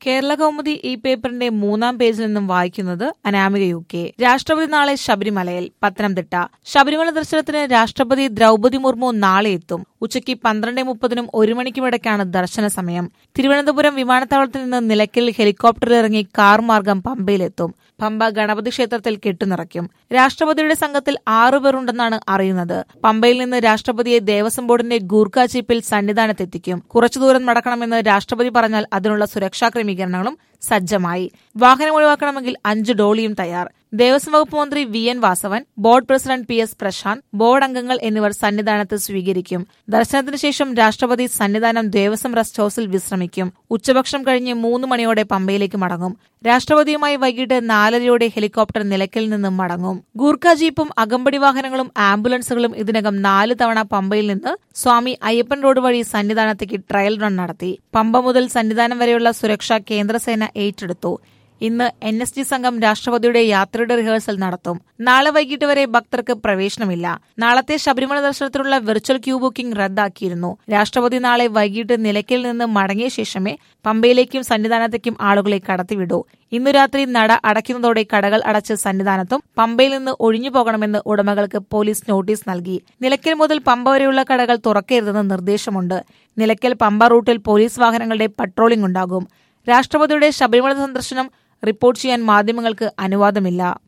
കേരള കൗമുദി ഈ പേപ്പറിന്റെ മൂന്നാം പേജിൽ നിന്നും വായിക്കുന്നത് അനാമിക യു കെ രാഷ്ട്രപതി നാളെ ശബരിമലയിൽ പത്തനംതിട്ട ശബരിമല ദർശനത്തിന് രാഷ്ട്രപതി ദ്രൗപതി മുർമു നാളെ എത്തും ഉച്ചയ്ക്ക് പന്ത്രണ്ട് മുപ്പതിനും ഒരു മണിക്കുമിടയ്ക്കാണ് ദർശന സമയം തിരുവനന്തപുരം വിമാനത്താവളത്തിൽ നിന്ന് നിലയ്ക്കൽ ഹെലികോപ്റ്ററിൽ ഇറങ്ങി കാർ മാർഗം പമ്പയിലെത്തും പമ്പ ഗണപതി ക്ഷേത്രത്തിൽ കെട്ടുനിറയ്ക്കും രാഷ്ട്രപതിയുടെ സംഘത്തിൽ ആറുപേരുണ്ടെന്നാണ് അറിയുന്നത് പമ്പയിൽ നിന്ന് രാഷ്ട്രപതിയെ ദേവസ്വം ബോർഡിന്റെ ഗൂർഖ ചീപ്പിൽ സന്നിധാനത്തെത്തിക്കും കുറച്ചു ദൂരം നടക്കണമെന്ന് രാഷ്ട്രപതി പറഞ്ഞാൽ അതിനുള്ള സുരക്ഷാ ക്രമീകരണങ്ങളും സജ്ജമായി വാഹനം ഒഴിവാക്കണമെങ്കിൽ അഞ്ച് ഡോളിയും തയ്യാർ ദേവസ്വം വകുപ്പ് മന്ത്രി V N Vasavan board president P S Prashanth board അംഗങ്ങൾ എന്നിവർ സന്നിധാനത്ത് സ്വീകരിക്കും ദർശനത്തിന് ശേഷം രാഷ്ട്രപതി സന്നിധാനം ദേവസ്വം റെസ്റ്റ് ഹൌസിൽ വിശ്രമിക്കും ഉച്ചഭക്ഷണം കഴിഞ്ഞ് മൂന്ന് മണിയോടെ പമ്പയിലേക്ക് മടങ്ങും രാഷ്ട്രപതിയുമായി വൈകിട്ട് നാലരയോടെ ഹെലികോപ്റ്റർ നിലയ്ക്കൽ നിന്നും മടങ്ങും ഗൂർഖ ജീപ്പും അകമ്പടി വാഹനങ്ങളും ആംബുലൻസുകളും ഇതിനകം നാല് തവണ പമ്പയിൽ നിന്ന് സ്വാമി അയ്യപ്പൻ റോഡ് വഴി സന്നിധാനത്തേക്ക് ട്രയൽ റൺ നടത്തി പമ്പ മുതൽ സന്നിധാനം വരെയുള്ള സുരക്ഷ കേന്ദ്രസേന ഏറ്റെടുത്തു ഇന്ന് എൻ എസ് ജി സംഘം രാഷ്ട്രപതിയുടെ യാത്രയുടെ റിഹേഴ്സൽ നടത്തും നാളെ വൈകിട്ട് വരെ ഭക്തർക്ക് പ്രവേശനമില്ല നാളത്തെ ശബരിമല ദർശനത്തിനുള്ള വെർച്വൽ ക്യൂ ബുക്കിംഗ് റദ്ദാക്കിയിരുന്നു രാഷ്ട്രപതി നാളെ വൈകിട്ട് നിലയ്ക്കൽ നിന്ന് മടങ്ങിയ ശേഷമേ പമ്പയിലേക്കും സന്നിധാനത്തേക്കും ആളുകളെ കടത്തിവിടൂ ഇന്നു രാത്രി നട അടയ്ക്കുന്നതോടെ കടകൾ അടച്ച് സന്നിധാനത്തും പമ്പയിൽ നിന്ന് ഒഴിഞ്ഞു പോകണമെന്ന് ഉടമകൾക്ക് പോലീസ് നോട്ടീസ് നൽകി നിലയ്ക്കൽ മുതൽ പമ്പ വരെയുള്ള കടകൾ തുറക്കരുതെന്ന് നിർദ്ദേശമുണ്ട് നിലയ്ക്കൽ പമ്പ റൂട്ടിൽ പോലീസ് വാഹനങ്ങളുടെ പട്രോളിംഗ് ഉണ്ടാകും രാഷ്ട്രപതിയുടെ ശബരിമല സന്ദർശനം റിപ്പോർട്ട് ചെയ്യാൻ മാധ്യമങ്ങൾക്ക് അനുവാദമില്ല